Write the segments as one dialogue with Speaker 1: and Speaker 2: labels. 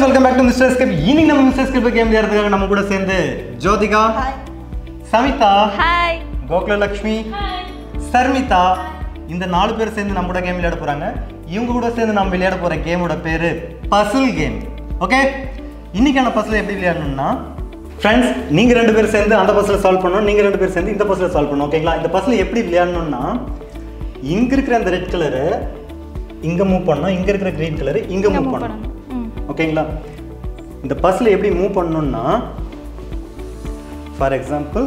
Speaker 1: Welcome back to mister skip இன்னைக்கு நம்ம mister skip game விளையாடுறதுக்காக நம்ம கூட சேர்ந்து ஜோதிகா சமிதா
Speaker 2: ஹாய்
Speaker 1: கோகுலலக்ஷ்மி சர்மிதா இந்த நாலு பேர் சேர்ந்து நம்ம கூட கேம் விளையாட போறாங்க இவங்க கூட சேர்ந்து நம்ம விளையாட போற கேமோட பேரு பசில் கேம் ஓகே இன்னைக்கான பசில் எப்படி விளையாடணும்னா ஃப்ரெண்ட்ஸ் நீங்க ரெண்டு பேர் சேர்ந்து அந்த பஸ்ஸில் சால்வ் பண்ணணும் நீங்க ரெண்டு பேர் சேர்ந்து இந்த பஸ்ஸில் சால்வ் பண்ணணும் ஓகேங்களா இந்த பஸ்ஸில் எப்படி விளையாடணும்னா இங்க இருக்கிற அந்த ரெட் கலரு இங்க மூவ் பண்ணணும் இங்க இருக்கிற கிரீன் கலர் இங்க மூவ் பண்ணணும் ஓகேங்களா இந்த பஸ்ஸில் எப்படி மூவ் பண்ணணும்னா ஃபார் எக்ஸாம்பிள்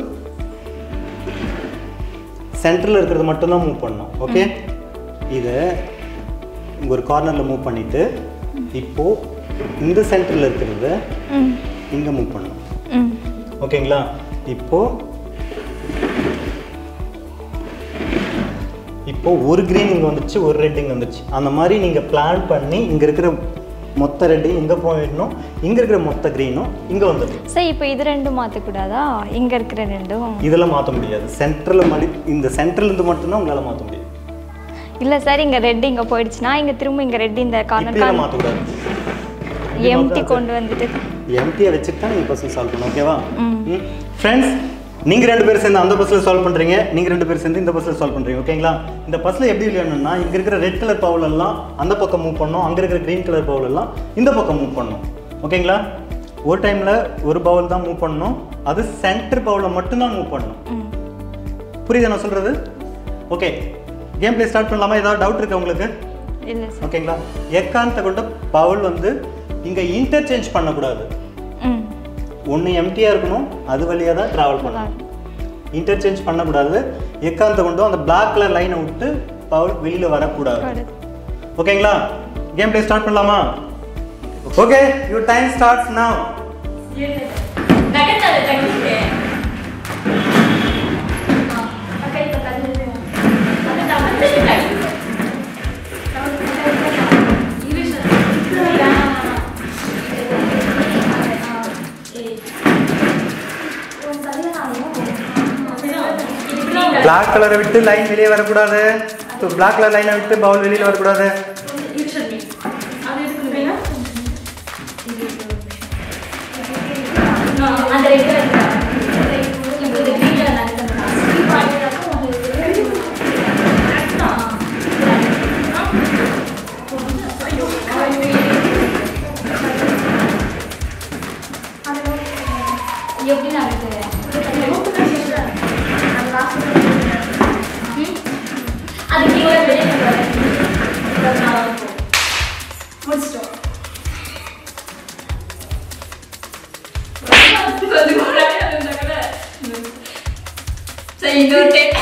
Speaker 1: சென்டரில் இருக்கிறது மட்டும்தான் மூவ் பண்ணணும் ஓகே இதை இங்க ஒரு கார்னரில் மூவ் பண்ணிட்டு இப்போ இந்த சென்டரில் இருக்கிறத
Speaker 2: ம்
Speaker 1: இங்கே மூவ் பண்ணணும்
Speaker 2: ம்
Speaker 1: ஓகேங்களா இப்போ இப்போ ஒரு கிரீன் இங்கே வந்துச்சு ஒரு ரெட் இங்கே வந்துச்சு அந்த மாதிரி நீங்கள் பிளான் பண்ணி இங்கே இருக்கிற மொத்த ரெட்டையும் இங்கே போயிடணும் இங்கே இருக்கிற மொத்த க்ரீனும் இங்கே வந்துடும்
Speaker 2: சரி இப்போ இது ரெண்டும் மாற்றக்கூடாதா இங்கே இருக்கிற ரெண்டும்
Speaker 1: இதெல்லாம் மாற்ற முடியாது சென்டரில் மடி இந்த சென்டர்லேருந்து மட்டும்தான் உங்களால் மாற்ற முடியும்
Speaker 2: இல்லை சார் இங்கே ரெட் இங்கே போயிடுச்சுன்னா இங்கே திரும்ப இங்கே ரெட் இந்த கார்னர்
Speaker 1: இப்படியெல்லாம் மாற்றக்கூடாது
Speaker 2: எம்டி கொண்டு வந்துட்டு
Speaker 1: எம்டியை வச்சுட்டு தான் நீங்கள் பஸ்ஸில் சால்வ் பண்ணணும் ஓகேவா
Speaker 2: ம்.
Speaker 1: ஃப்ரெண்ட்ஸ் நீங்கள் ரெண்டு பேர் சேர்ந்து அந்த பஸ்ஸில் சால்வ் பண்ணுறீங்க நீங்கள் ரெண்டு பேர் சேர்ந்து இந்த பஸ்ஸில் சால்வ் பண்ணுறீங்க ஓகேங்களா இந்த பஸ்ஸில் எப்படி விளையாடணும்னா இங்கே இருக்கிற ரெட் கலர் பவுல் எல்லாம் அந்த பக்கம் மூவ் பண்ணணும் அங்கே இருக்கிற க்ரீன் கலர் பவுல் எல்லாம் இந்த பக்கம் மூவ் பண்ணணும் ஓகேங்களா ஒரு டைமில் ஒரு பவுல் தான் மூவ் பண்ணணும் அது சென்டர் பவுலில் மட்டும்தான் மூவ் பண்ணணும்
Speaker 2: ம்
Speaker 1: புரியுதா நான் சொல்கிறது ஓகே கேம் ப்ளே ஸ்டார்ட் பண்ணலாமா ஏதாவது டவுட் இருக்கா உங்களுக்கு
Speaker 2: இல்லை சார்
Speaker 1: ஓகேங்களா எக்காரணத்தை கொண்ட பவுல் வந்து இங்கே இன்டர்சேஞ்ச் பண்ணக்கூடாது
Speaker 2: ம்
Speaker 1: ஒன்று எம்டியாக இருக்கணும் அது வழியாக தான் ட்ராவல் பண்ணணும் இன்டர்சேஞ்ச் பண்ணக்கூடாது எக்காரணத்தை கொண்டும் அந்த பிளாக் கலர் லைனை விட்டு பவுல் வெளியில் வரக்கூடாது
Speaker 2: வருது.
Speaker 1: ஓகேங்களா கேம் ப்ளே ஸ்டார்ட் பண்ணலாமா okay you time starts now black கலரை விட்டு லைன் வெளியே வரக்கூடாது பிளாக் கலர் லைனை விட்டு பவுல் வெளியில் வரக்கூடாது
Speaker 3: எப்படி நடக்குது அது கீழே வெளியே முடிச்சிட்டோம் சரி இன்னொரு டேக்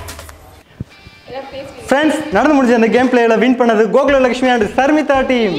Speaker 1: ஃப்ரெண்ட்ஸ் நடந்து முடிஞ்ச அந்த கேம் பிளேல வின் பண்ணது Gokulalakshmi and Sharmitha team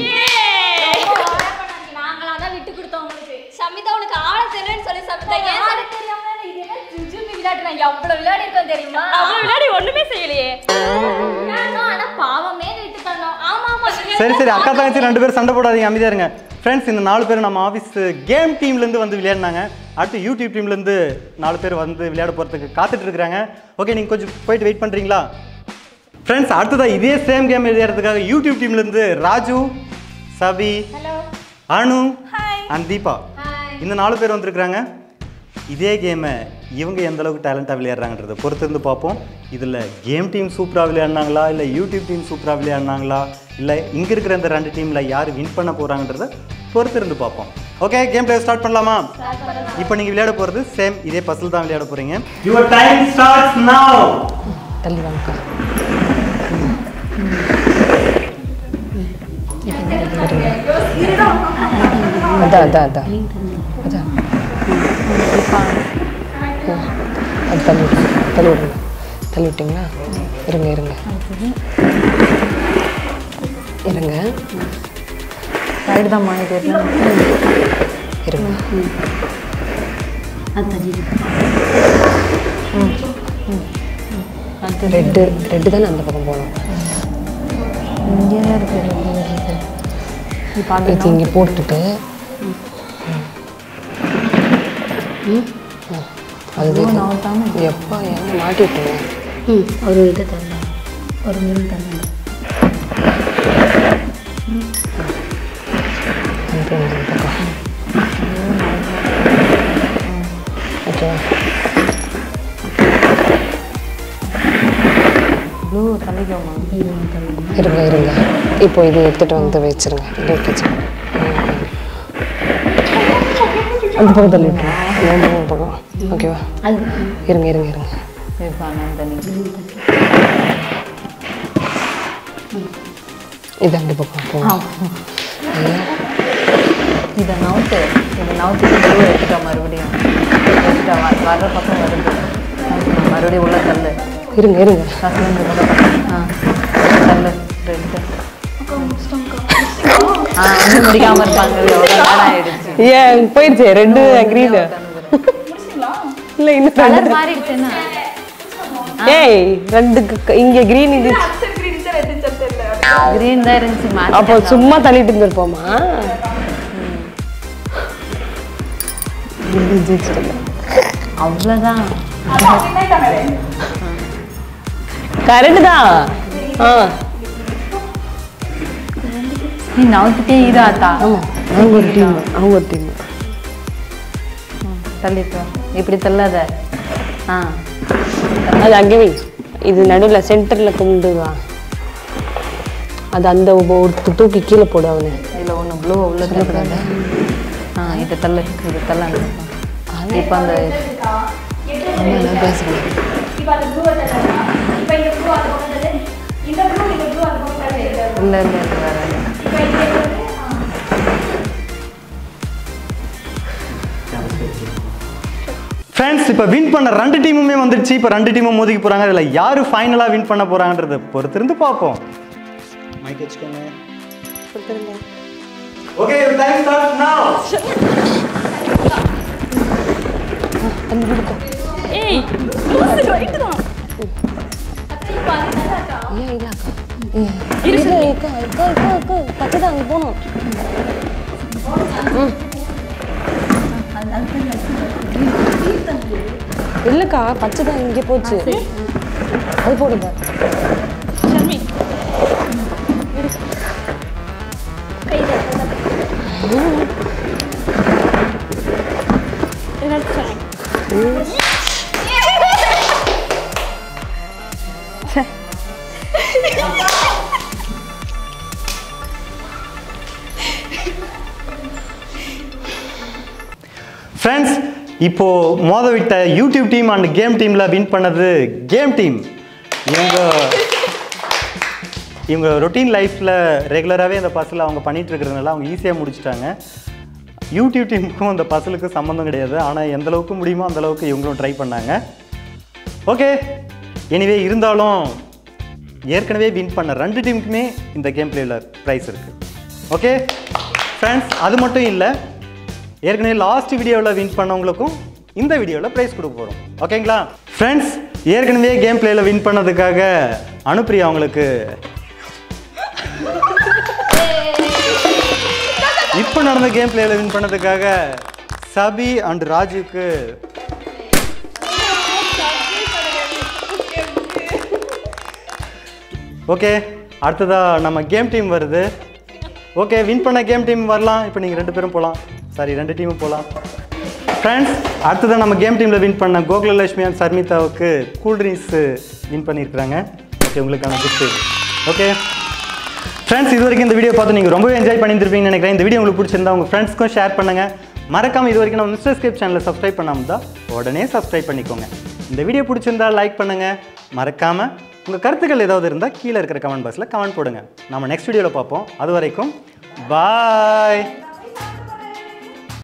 Speaker 3: நாங்களா தான் விட்டு கொடுத்தோம் உங்களுக்கு
Speaker 2: சமிதா உனக்கு ஆள தெரியலன்னு சொல்லி சமிதா ஏன்
Speaker 3: யாரு தெரியாம இது என்ன ஜுஜுமி விளையாட்டு நான் எவ்வளவு விளையாடி இருக்கோம் தெரியுமா
Speaker 2: அவ்வளோ விளையாடி ஒன்றுமே செய்யலையே
Speaker 3: நானும் ஆனா பாவமே விட்டு தந்தோம் ஆமா ஆமா
Speaker 1: சரி சரி அக்கா தங்கச்சி ரெண்டு பேரும் சண்டை போடாதீங்க அமைதியா இருங்க ஃப்ரெண்ட்ஸ் இந்த நாலு பேர் நம்ம ஆஃபீஸ் கேம் டீம்லேருந்து வந்து விளையாடினாங்க அடுத்து யூடியூப் டீம்லேருந்து நாலு பேர் வந்து விளையாட போகிறதுக்கு காத்துட்டு இருக்கிறாங்க ஓகே நீங்கள் கொஞ்சம் போயிட்டு வெயிட் பண்ணுறீங்களா ஃப்ரெண்ட்ஸ் அடுத்ததாக இதே சேம் கேம் விளையாடுறதுக்காக யூடியூப் டீம்லேருந்து Raju Sabi
Speaker 3: hello
Speaker 1: Anu
Speaker 2: hi
Speaker 1: and Deepa
Speaker 3: hi
Speaker 1: இந்த நாலு பேர் வந்திருக்கிறாங்க இதே கேமை இவங்க எந்த அளவுக்கு டேலண்டாக விளையாடுறாங்கன்றத பொறுத்து இருந்து பார்ப்போம் இதில் கேம் டீம் சூப்பராக விளையாடினாங்களா இல்லை யூடியூப் டீம் சூப்பராக விளையாடினாங்களா இல்லை இங்கே இருக்கிற இந்த ரெண்டு டீமில் யார் வின் பண்ண போகிறாங்கன்றத பொறுத்து இருந்து பார்ப்போம் ஓகே கேம் பிளே ஸ்டார்ட் பண்ணலாமா இப்போ நீங்கள் விளையாட போகிறது சேம் இதே பசில் தான் விளையாட போகிறீங்க யுவர் டைம் ஸ்டார்ட்ஸ் நவ
Speaker 4: தள்ளி வாங்கக்கா அதான் அதான் அதான் அதான் ஓ, அது தள்ளி விடுங்க தள்ளி விடுங்க தள்ளி விட்டிங்களா இருங்க இருங்க இருங்க
Speaker 5: சைடு தான் மாறி
Speaker 4: இருங்க ரெட்டு ரெட்டு தானே அந்த பக்கம் போகணும்
Speaker 5: இங்கே தான் இருக்குது இப்போ அந்த
Speaker 4: இது இங்கே போட்டுட்டு ம். அதுதான்
Speaker 5: நவுத்தாம
Speaker 4: எப்பா எங்க மாட்டி விட்டுங்க
Speaker 5: ம் ஒரு இது தரல ஒரு மீன் தரல
Speaker 4: அந்த அப்புறம் இந்த பக்கம் ஓகே
Speaker 5: ப்ளூ தள்ளிக்கோமா
Speaker 4: இருங்க இருங்க இப்போ இது எடுத்துட்டு வந்து வச்சிருங்க இது வச்சுருங்க அந்த பக்கம் தள்ளி விட்டுருங்க இந்த பக்கம் ஓகேவா இருங்க இருங்க இருங்க
Speaker 5: இப்போ நான் தண்ணி
Speaker 4: இது அந்த பக்கம் போகும்
Speaker 5: இதை நவுத்து இதை நவுத்து ப்ளூ எடுத்துட்டா மறுபடியும் எடுத்துட்டா வ- வர்ற பக்கம் வருது நவுத்துமா, மறுபடியும் உள்ள தள்ளு
Speaker 4: இருங்க இருங்க
Speaker 5: ஃபஸ்ட்ல இருந்து உள்ள தள்ளு. ஆ தள்ளு ரெண்டு ஆ வந்து முடிக்காம இருப்பாங்க எவ்வளோ நேரம் ஆயிடுச்சு
Speaker 4: ஏன் போயிடுச்சு ரெண்டு கிரீன் இல்லை இன்னும்
Speaker 5: கலர்
Speaker 4: ரெண்டு
Speaker 5: மாறிடுச்சுன்னா
Speaker 4: ஏய் ரெண்டு க- இங்க கிரீன் இது
Speaker 5: கிரீன் தான் இருந்துச்சு
Speaker 4: அப்போ
Speaker 5: மாற்றி
Speaker 4: சும்மா தள்ளிட்டு இருந்திருப்போமா இது ஜெயிச்சிருங்க.
Speaker 5: அவ்வளோதான்
Speaker 4: கரெக்ட் தான் ஆ
Speaker 5: நீ நவுத்துட்டே இரு ஆத்தா
Speaker 4: ஆமா அவங்க ஒரு டீம் அவங்க ஒரு டீம்
Speaker 5: தள்ளிட்டு இப்படி தள்ளாத ஆ
Speaker 4: அது அங்கே வை இது நடுவில் சென்டரில் கொண்டு வா அது அந்த ஒரு தூக்கி கீழே போடு அவனு
Speaker 5: இதில் ஒன்று ப்ளூ உள்ள தள்ளக்கூடாது ஆ இதை தள்ளு இது தள்ள அந்த இப்போ அந்த
Speaker 4: பேசுகிறேன்
Speaker 3: இப்போ அந்த ப்ளூ இப்போ இந்த ப்ளூ அந்த பக்கம் தள்ளு. இந்த ப்ளூ இந்த ப்ளூ அந்த பக்கம் தள்ளு.
Speaker 5: இல்லை இல்லை இல்லை வேற இல்லை.
Speaker 3: இப்போ இங்கே வந்து
Speaker 1: ஃப்ரெண்ட்ஸ் இப்போ வின் பண்ண ரெண்டு டீமுமே வந்துடுச்சு இப்போ ரெண்டு டீமும் மோதிக்க போகிறாங்க இதில் யார் ஃபைனலாக வின் பண்ண போகிறாங்கன்றத பொறுத்திருந்து பார்ப்போம் மைக் வச்சுக்கோங்க ஓகே டைம் ஸ்டார்ட் நவ
Speaker 4: ஏன் இல்லை அக்கா இல்லை அக்கா அக்கா அக்கா அக்கா பச்சை தான் அங்கே போகணும் இல்லைக்கா பச்சை தான் இங்கே போச்சு அது போடுங்க
Speaker 1: ஃப்ரெண்ட்ஸ் இப்போ மோத விட்ட யூடியூப் டீம் அண்ட் கேம் டீம்ல வின் பண்ணது கேம் டீம் இவங்க இவங்க ரொட்டீன் லைஃப்பில் ரெகுலராகவே அந்த பஸ்ஸில் அவங்க பண்ணிட்டு இருக்கிறதுனால அவங்க ஈஸியாக முடிச்சிட்டாங்க யூடியூப் டீமுக்கும் அந்த பஸ்ஸலுக்கு சம்மந்தம் கிடையாது ஆனால் எந்த அளவுக்கு முடியுமோ அந்த அளவுக்கு இவங்களும் ட்ரை பண்ணாங்க ஓகே எனிவே இருந்தாலும் ஏற்கனவே வின் பண்ண ரெண்டு டீமுக்குமே இந்த கேம் பிளேயில் ப்ரைஸ் இருக்குது ஓகே ஃப்ரெண்ட்ஸ் அது மட்டும் இல்லை ஏற்கனவே லாஸ்ட் வீடியோவில் வின் பண்ணவங்களுக்கும் இந்த வீடியோவில் ப்ரைஸ் கொடுக்க போகிறோம் ஓகேங்களா ஃப்ரெண்ட்ஸ் ஏற்கனவே கேம் பிளேயில் வின் பண்ணதுக்காக அனுப்பிரியா அவங்களுக்கு இப்போ நடந்த கேம் பிளேயில் வின் பண்ணதுக்காக சபி அண்ட் ராஜுக்கு ஓகே அடுத்ததா நம்ம கேம் டீம் வருது ஓகே வின் பண்ண கேம் டீம் வரலாம் இப்போ நீங்கள் ரெண்டு பேரும் போகலாம் சாரி ரெண்டு டீமும் போகலாம் ஃப்ரெண்ட்ஸ் அடுத்ததான் நம்ம கேம் டீமில் வின் பண்ண கோகுலலட்சுமி அண்ட் சர்மிதாவுக்கு கூல் ட்ரிங்க்ஸ் வின் பண்ணியிருக்கிறாங்க ஓகே உங்களுக்கான gift இது ஓகே ஃப்ரெண்ட்ஸ் இது வரைக்கும் இந்த வீடியோ பார்த்து நீங்கள் ரொம்பவே என்ஜாய் பண்ணியிருப்பீங்கன்னு நினைக்கிறேன் இந்த வீடியோ உங்களுக்கு பிடிச்சிருந்தா உங்கள் ஃப்ரெண்ட்ஸ்க்கும் ஷேர் பண்ணுங்கள் மறக்காம இது வரைக்கும் நம்ம மிஸ்டர் ஸ்கிரிப் சேனலை சப்ஸ்கிரைப் பண்ணாமல் தான் உடனே சப்ஸ்கிரைப் பண்ணிக்கோங்க இந்த வீடியோ பிடிச்சிருந்தா லைக் பண்ணுங்கள் மறக்காமல் உங்கள் கருத்துக்கள் ஏதாவது இருந்தால் கீழே இருக்கிற கமெண்ட் பாக்ஸில் கமெண்ட் போடுங்க நம்ம நெக்ஸ்ட் வீடியோவில் பார்ப்போம் அது வரைக்கும் பாய்